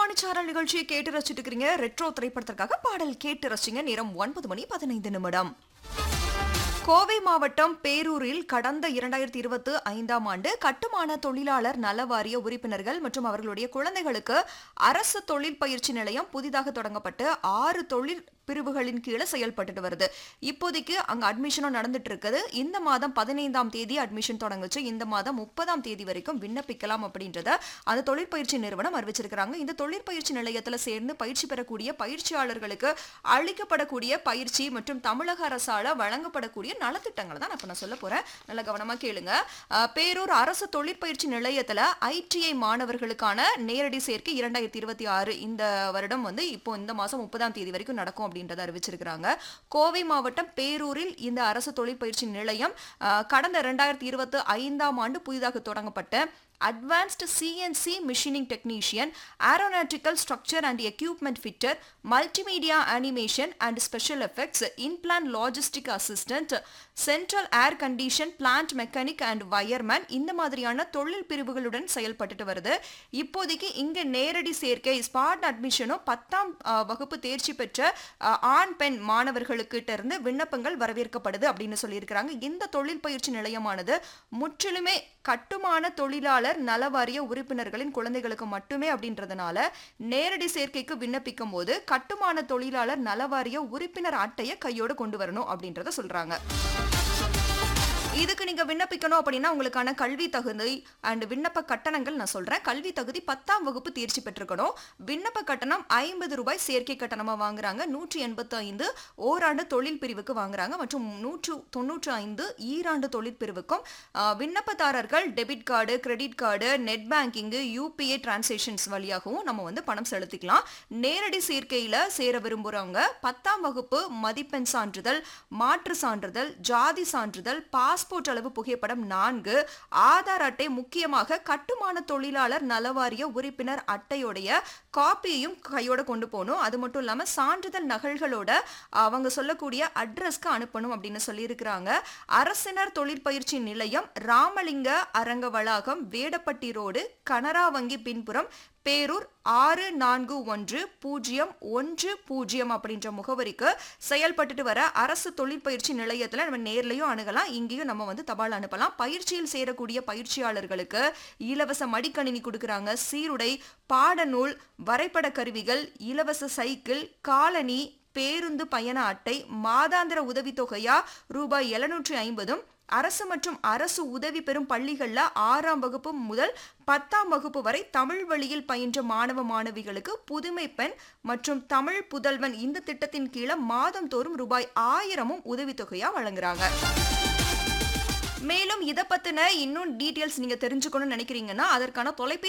இசைமணிச்சாரல் நிகழ்ச்சியை கேட்டு ரசிச்சுட்டு இருக்கிறீங்க ரெட்ரோ திரைப்படத்திற்காக பாடல் கேட்டு ரசிங்க நேரம் ஒன்பது மணி பதினைந்து நிமிடம் கோவை மாவட்டம் பேரூரில் கடந்த இரண்டாயிரத்தி இருபத்தி ஐந்தாம் ஆண்டு கட்டுமான தொழிலாளர் நல வாரிய உறுப்பினர்கள் மற்றும் அவர்களுடைய குழந்தைகளுக்கு அரசு தொழில் பயிற்சி நிலையம் புதிதாக தொடங்கப்பட்டு ஆறு தொழில் பிரிவுகளின் கீழே செயல்பட்டுட்டு வருது இப்போதைக்கு அங்க அட்மிஷனும் நடந்துட்டு இருக்குது இந்த மாதம் பதினைந்தாம் தேதி அட்மிஷன் தொடங்குச்சு இந்த மாதம் முப்பதாம் தேதி வரைக்கும் விண்ணப்பிக்கலாம் அப்படின்றத அந்த தொழிற்பயிற்சி நிறுவனம் அறிவிச்சிருக்கிறாங்க இந்த தொழிற்பயிற்சி நிலையத்துல சேர்ந்து பயிற்சி பெறக்கூடிய பயிற்சியாளர்களுக்கு அளிக்கப்படக்கூடிய பயிற்சி மற்றும் தமிழக அரசால வழங்கப்படக்கூடிய நலத்திட்டங்களை தான் நான் இப்ப நான் சொல்ல போறேன் நல்ல கவனமா கேளுங்க அஹ், பேரூர் அரசு தொழிற்பயிற்சி நிலையத்துல ஐடிஐ மாணவர்களுக்கான நேரடி சேர்க்கை இரண்டாயிரத்தி இருபத்தி ஆறு இந்த வருடம் வந்து இப்போ இந்த மாசம் முப்பதாம் தேதி வரைக்கும் நடக்கும் அப்படின்றத அறிவிச்சிருக்கிறாங்க கோவை மாவட்டம் பேரூரில் இந்த அரசு தொழிற்பயிற்சி நிலையம் அஹ், கடந்த இரண்டாயிரத்தி இருபத்தி ஐந்தாம் ஆண்டு புதிதாக தொடங்கப்பட்ட advanced CNC machining technician aeronautical structure and equipment fitter multimedia animation and special effects inplant logistic assistant central air condition plant mechanic and wireman இந்த மாதிரியான தொழில் பிரிவுகளுடன் செயல்பட்டுட்டு வருது இப்போதைக்கு இங்க நேரடி சேர்க்கை ஸ்பாட் அட்மிஷனும் பத்தாம் அஹ், வகுப்பு தேர்ச்சி பெற்ற அஹ், ஆண் பெண் மாணவர்களுக்கிட்ட இருந்து விண்ணப்பங்கள் வரவேற்கப்படுது அப்படின்னு சொல்லியிருக்கிறாங்க இந்த தொழில் பயிற்சி நிலையமானது முற்றிலுமே கட்டுமான தொழிலாளர் நல வாரிய உறுப்பினர்களின் குழந்தைகளுக்கு மட்டுமே அப்படின்றதுனால நேரடி சேர்க்கைக்கு விண்ணப்பிக்கும் போது கட்டுமான தொழிலாளர் நல வாரிய உறுப்பினர் அட்டையை கையோட கொண்டு வரணும் அப்படின்றத சொல்றாங்க இதுக்கு நீங்க விண்ணப்பிக்கணும் அப்படின்னா உங்களுக்கான கல்வி தகுதி அண்ட் விண்ணப்ப கட்டணங்கள் நான் சொல்றேன் கல்வி தகுதி பத்தாம் வகுப்பு தேர்ச்சி பெற்றிருக்கணும் விண்ணப்ப கட்டணம் ஐம்பது ரூபாய் சேர்க்கை கட்டணமா வாங்குறாங்க நூற்றி எண்பத்தி ஐந்து ஓராண்டு தொழில் பிரிவுக்கு வாங்குறாங்க மற்றும் நூற்று தொண்ணூற்று ஐந்து ஈராண்டு தொழில் பிரிவுக்கும் ஆஹ், விண்ணப்பதாரர்கள் debit card credit card net banking UPI transactions வழியாகவும் நம்ம வந்து பணம் செலுத்திக்கலாம் நேரடி சேர்க்கையில சேர விரும்புறவங்க பத்தாம் வகுப்பு மதிப்பெண் சான்றிதழ் மாற்று சான்றிதழ் ஜாதி சான்றிதழ் பாஸ்போர்ட் அளவு புகைப்படம் நான்கு ஆதார் அட்டை முக்கியமாக கட்டுமான தொழிலாளர் நலவாரிய உறுப்பினர் அட்டையுடைய காப்பியையும் கையோட கொண்டு போகணும் அது மட்டும் இல்லாம சான்றிதழ் நகல்களோட அவங்க சொல்லக்கூடிய அட்ரஸ்க்கு அனுப்பணும் அப்படின்னு சொல்லியிருக்கிறாங்க அரசினர் தொழிற்பயிற்சி நிலையம் ராமலிங்க அரங்க வளாகம் வேடப்பட்டி ரோடு கனரா வங்கி பின்புறம் பேரூர் ஆறு நான்கு ஒன்று பூஜ்ஜியம் ஒன்று பூஜ்ஜியம் அப்படின்ற முகவரிக்கு செயல்பட்டுட்டு வர அரசு தொழிற்பயிற்சி நிலையத்தில் நம்ம நேர்லையும் அணுகலாம் இங்கேயும் நம்ம வந்து தபால் அனுப்பலாம் பயிற்சியில் சேரக்கூடிய பயிற்சியாளர்களுக்கு இலவச மடிக்கணினி கொடுக்குறாங்க சீருடை பாடநூல் வரைபட கருவிகள் இலவச சைக்கிள் காலணி பேருந்து பயண அட்டை மாதாந்திர உதவித்தொகையா ரூபாய் எழுநூற்றி ஐம்பதும் அரசு மற்றும் அரசு உதவி பெறும் பள்ளிகள்ல ஆறாம் வகுப்பு முதல் பத்தாம் வகுப்பு வரை தமிழ் வழியில் பயின்ற மாணவ மாணவிகளுக்கு புதுமை பெண் மற்றும் தமிழ் புதல்வன் இந்த திட்டத்தின் கீழே மாதந்தோறும் ரூபாய் ஆயிரமும் உதவித்தொகையா வழங்குறாங்க மேலும் இதை பத்தின இன்னும் டீட்டெயில்ஸ் நீங்க தெரிஞ்சுக்கணும்னு நினைக்கிறீங்கன்னா அதற்கான தொலைபேசி